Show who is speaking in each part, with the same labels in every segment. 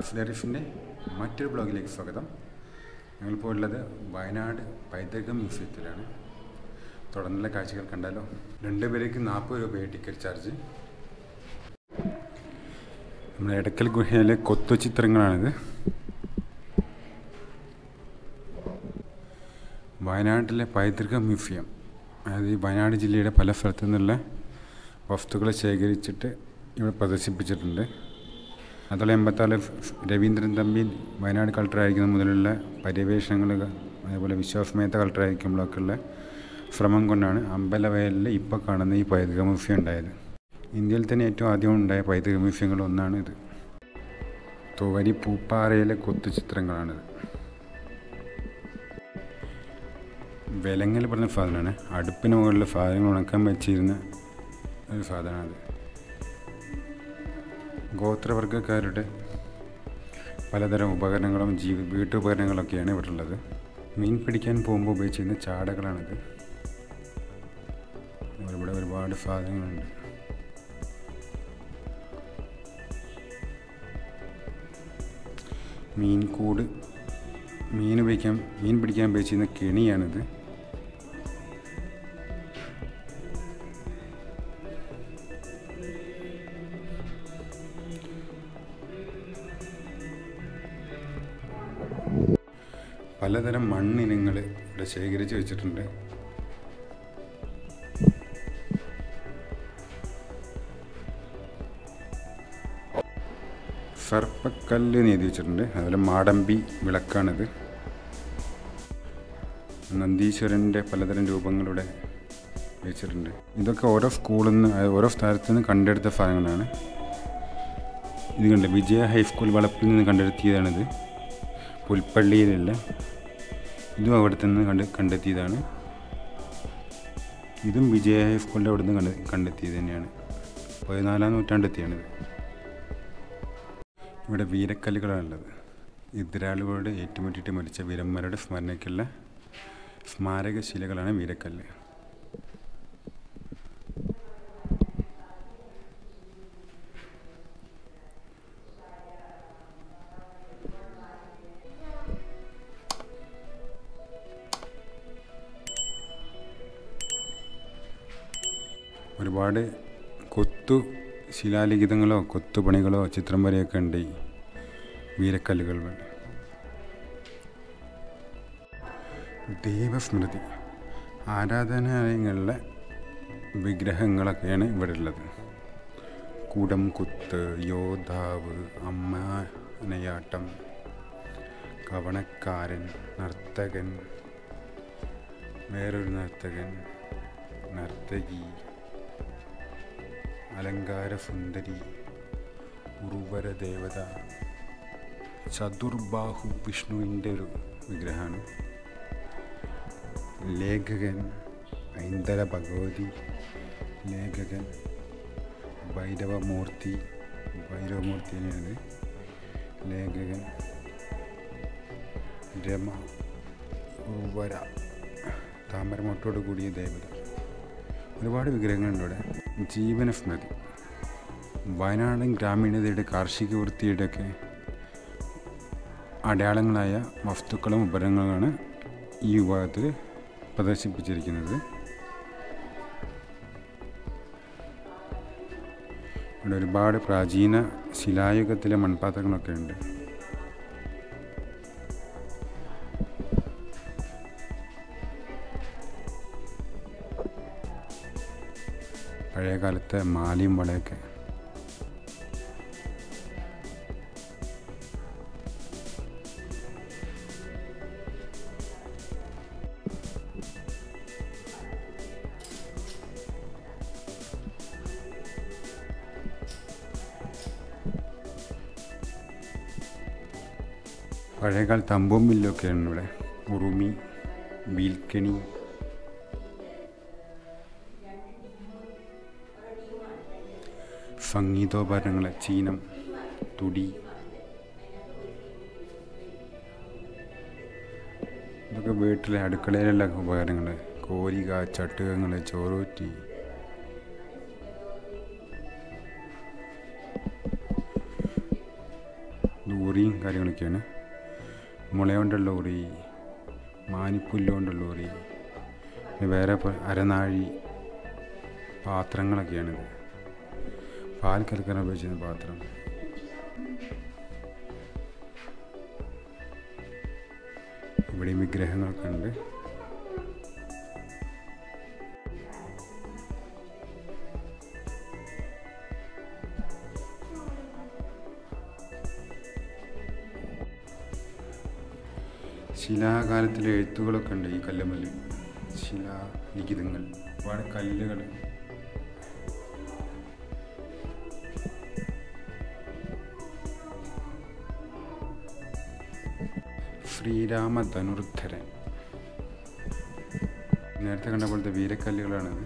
Speaker 1: റാഫിൽ അരീഫിൻ്റെ മറ്റൊരു ബ്ലോഗിലേക്ക് സ്വാഗതം ഞങ്ങളിപ്പോൾ ഉള്ളത് വയനാട് പൈതൃക മ്യൂസിയത്തിലാണ് തുടർന്നുള്ള കാഴ്ചകൾ കണ്ടാലോ രണ്ട് പേർക്ക് നാൽപ്പത് രൂപയായി ടിക്കറ്റ് ചാർജ് നമ്മുടെ എടക്കൽ ഗുഹയിലെ കൊത്തു ചിത്രങ്ങളാണിത് വയനാട്ടിലെ പൈതൃക മ്യൂസിയം അതായത് ഈ വയനാട് ജില്ലയുടെ പല സ്ഥലത്തു നിന്നുള്ള വസ്തുക്കളെ ശേഖരിച്ചിട്ട് ഇവിടെ പ്രദർശിപ്പിച്ചിട്ടുണ്ട് അതുപോലെ എൺപത്താറ് രവീന്ദ്രൻ തമ്പി വയനാട് കളക്ടറായിരിക്കുന്ന മുതലുള്ള പര്യവേഷണങ്ങൾ അതേപോലെ വിശ്വാസമേത്ത കളക്ടറായിരിക്കുമ്പോഴൊക്കെ ഉള്ള ശ്രമം കൊണ്ടാണ് അമ്പലവയലിൽ ഇപ്പോൾ കാണുന്ന ഈ പൈതൃക മ്യൂസിയം ഉണ്ടായത് ഇന്ത്യയിൽ തന്നെ ഏറ്റവും ആദ്യം ഉണ്ടായ പൈതൃക മ്യൂസിയങ്ങളിൽ ഒന്നാണ് ഇത് തുവരി പൂപ്പാറയിലെ കൊത്തുചിത്രങ്ങളാണിത് വിലങ്ങൽ പറഞ്ഞ സാധനമാണ് അടുപ്പിന് മുകളിൽ സാധനങ്ങൾ ഉണക്കാൻ വെച്ചിരുന്ന ഒരു സാധനമാണത് ഗോത്രവർഗ്ഗക്കാരുടെ പലതരം ഉപകരണങ്ങളും ജീവി വീട്ടുപകരണങ്ങളൊക്കെയാണ് ഇവിടെ ഉള്ളത് മീൻ പിടിക്കാൻ പോകുമ്പോൾ ഉപയോഗിച്ചിരുന്ന ചാടകളാണിത് ഇവിടെ ഒരുപാട് സാധനങ്ങളുണ്ട് മീൻ കൂട് മീൻ ഉപയോഗിക്കാൻ മീൻ പിടിക്കാൻ ഉപയോഗിച്ചിരുന്ന കെണിയാണിത് പലതരം മണ്ണിനങ്ങൾ ഇവിടെ ശേഖരിച്ച് വെച്ചിട്ടുണ്ട് സർപ്പക്കല്ല് എന്ന് എഴുതി വെച്ചിട്ടുണ്ട് അതുപോലെ മാടമ്പി വിളക്കാണിത് നന്ദീശ്വരൻ്റെ പലതരം രൂപങ്ങളിവിടെ വെച്ചിട്ടുണ്ട് ഇതൊക്കെ ഓരോ സ്കൂളിൽ നിന്ന് ഓരോ സ്ഥലത്ത് നിന്ന് കണ്ടെടുത്ത സാധനങ്ങളാണ് ഇത് കണ്ട് വിജയ ഹൈസ്കൂൾ വളപ്പിൽ നിന്ന് കണ്ടെത്തിയതാണിത് പുൽപ്പള്ളിയിലുള്ള ഇതും അവിടെ നിന്ന് കണ്ട് കണ്ടെത്തിയതാണ് ഇതും വിജയ ഹൈസ്കൂളിൻ്റെ അവിടെ നിന്ന് കണ്ട് കണ്ടെത്തിയത് തന്നെയാണ് പതിനാലാം നൂറ്റാണ്ടെത്തിയാണിത് ഇവിടെ വീരക്കല്ലുകളാണുള്ളത് എതിരാളികളോട് ഏറ്റുമുട്ടിയിട്ട് മരിച്ച വീരന്മാരുടെ സ്മരണയ്ക്കുള്ള സ്മാരകശിലകളാണ് വീരക്കല്ല് ഒരുപാട് കൊത്തു ശിലാലിഖിതങ്ങളോ കൊത്തുപണികളോ ചിത്രം വരെയൊക്കെ ഉണ്ട് ഈ വീരക്കല്ലുകൾ വേണ്ടി ദൈവസ്മൃതി ആരാധനാലയങ്ങളിലെ വിഗ്രഹങ്ങളൊക്കെയാണ് ഇവിടെ ഉള്ളത് കുടം കുത്ത് യോദ്ധാവ് അമ്മാനയാട്ടം കവണക്കാരൻ നർത്തകൻ വേറൊരു നർത്തകൻ നർത്തകി അലങ്കാര സുന്ദരി ഉറുവര ദേവത ചതുർബാഹു വിഷ്ണുവിൻ്റെ ഒരു വിഗ്രഹമാണ് ലേഖകൻ ഐന്ദര ഭഗവതി ലേഖകൻ ഭൈരവമൂർത്തി ഭൈരവമൂർത്തി തന്നെയാണ് ലേഖകൻ രമ ഉർവര താമരമൊട്ടോട് കൂടിയ ദേവത ഒരുപാട് വിഗ്രഹങ്ങളുണ്ട് ഇവിടെ ജീവന സ്മൃതി വയനാടൻ ഗ്രാമീണതയുടെ കാർഷിക വൃത്തിയുടെയൊക്കെ അടയാളങ്ങളായ വസ്തുക്കളും ഉപകരണങ്ങളാണ് ഈ വിഭാഗത്തിൽ പ്രദർശിപ്പിച്ചിരിക്കുന്നത് ഇവിടെ ഒരുപാട് പ്രാചീന ശിലായുഗത്തിലെ മൺപാത്രങ്ങളൊക്കെ ഉണ്ട് പഴയ കാലത്തെ മാലിയും വളയൊക്കെ പഴയകാലത്ത് അമ്പും മില്ലൊക്കെയാണ് ഇവിടെ ഉറുമി വീൽക്കണി സംഗീതോപകരണങ്ങൾ ചീനം തുടി ഇതൊക്കെ വീട്ടിലെ അടുക്കളയിലുള്ള ഉപകരണങ്ങൾ കോരിക ചട്ടുകങ്ങൾ ചോറൂറ്റി ഉറിയും കാര്യങ്ങളൊക്കെയാണ് മുള കൊണ്ടുള്ള ഉറി മാനിപ്പുല്ല് കൊണ്ടുള്ള ഉറി പിന്നെ വേറെ പ- അരനാഴി പാത്രങ്ങളൊക്കെയാണിത് പാൽ കലക്കാൻ ഉപയോഗിച്ചിരുന്ന പാത്രം ഇവിടെയും വിഗ്രഹങ്ങളൊക്കെ ഉണ്ട് ശിലാകാലത്തിലെ എഴുത്തുകളൊക്കെ ഉണ്ട് ഈ കല്ലുമല്ല് ശിലാലിഖിതങ്ങൾ ഒരുപാട് കല്ലുകൾ ശ്രീരാമ ധനുർധരൻ നേരത്തെ കണ്ട പോലത്തെ വീരക്കല്ലുകളാണിത്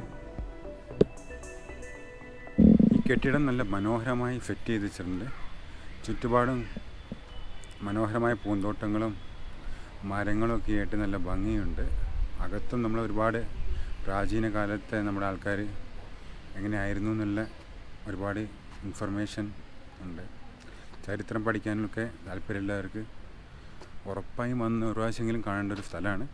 Speaker 1: ഈ കെട്ടിടം നല്ല മനോഹരമായി സെറ്റ് ചെയ്ത് വെച്ചിട്ടുണ്ട് ചുറ്റുപാടും മനോഹരമായ പൂന്തോട്ടങ്ങളും മരങ്ങളും ഒക്കെ ആയിട്ട് നല്ല ഭംഗിയുണ്ട് അകത്തും നമ്മൾ ഒരുപാട് പ്രാചീന കാലത്തെ നമ്മുടെ ആൾക്കാർ എങ്ങനെയായിരുന്നു എന്നുള്ള ഒരുപാട് ഇൻഫർമേഷൻ ഉണ്ട് ചരിത്രം പഠിക്കാനൊക്കെ താല്പര്യമുള്ളവർക്ക് ഉറപ്പായും വന്ന് ഒരു പ്രാവശ്യമെങ്കിലും കാണേണ്ട ഒരു സ്ഥലമാണ്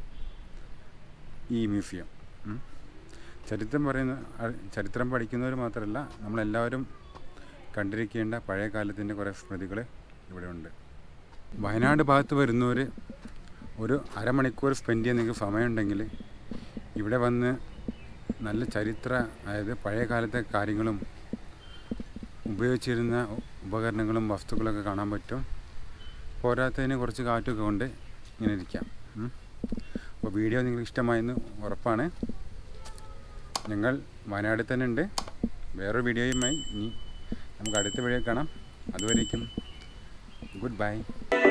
Speaker 1: ഈ മ്യൂസിയം ഉം. ചരിത്രം പറയുന്ന അ- ചരിത്രം പഠിക്കുന്നവർ മാത്രമല്ല നമ്മളെല്ലാവരും കണ്ടിരിക്കേണ്ട പഴയ കാലത്തിൻ്റെ കുറേ സ്മൃതികൾ ഇവിടെ ഉണ്ട് വയനാട് ഭാഗത്ത് വരുന്നവർ ഒരു അരമണിക്കൂർ സ്പെൻഡ് ചെയ്യാൻ നിങ്ങൾക്ക് സമയമുണ്ടെങ്കിൽ ഇവിടെ വന്ന് നല്ല ചരിത്ര അതായത് പഴയ കാലത്തെ കാര്യങ്ങളും ഉപയോഗിച്ചിരുന്ന ഉ- ഉപകരണങ്ങളും വസ്തുക്കളൊക്കെ കാണാൻ പറ്റും പോരാത്തതിന് കുറച്ച് കാറ്റൊക്കെ കൊണ്ട് ഇങ്ങനെ ഇരിക്കാം ഉം. അപ്പോൾ വീഡിയോ നിങ്ങൾക്ക് ഇഷ്ടമായെന്ന് ഉറപ്പാണ് ഞങ്ങൾ വയനാട്ടിൽ തന്നെ ഉണ്ട് വേറൊരു വീഡിയോയുമായി ഇനി നമുക്ക് അടുത്ത വീഡിയോ കാണാം അതുവരേക്കും ഗുഡ് ബൈ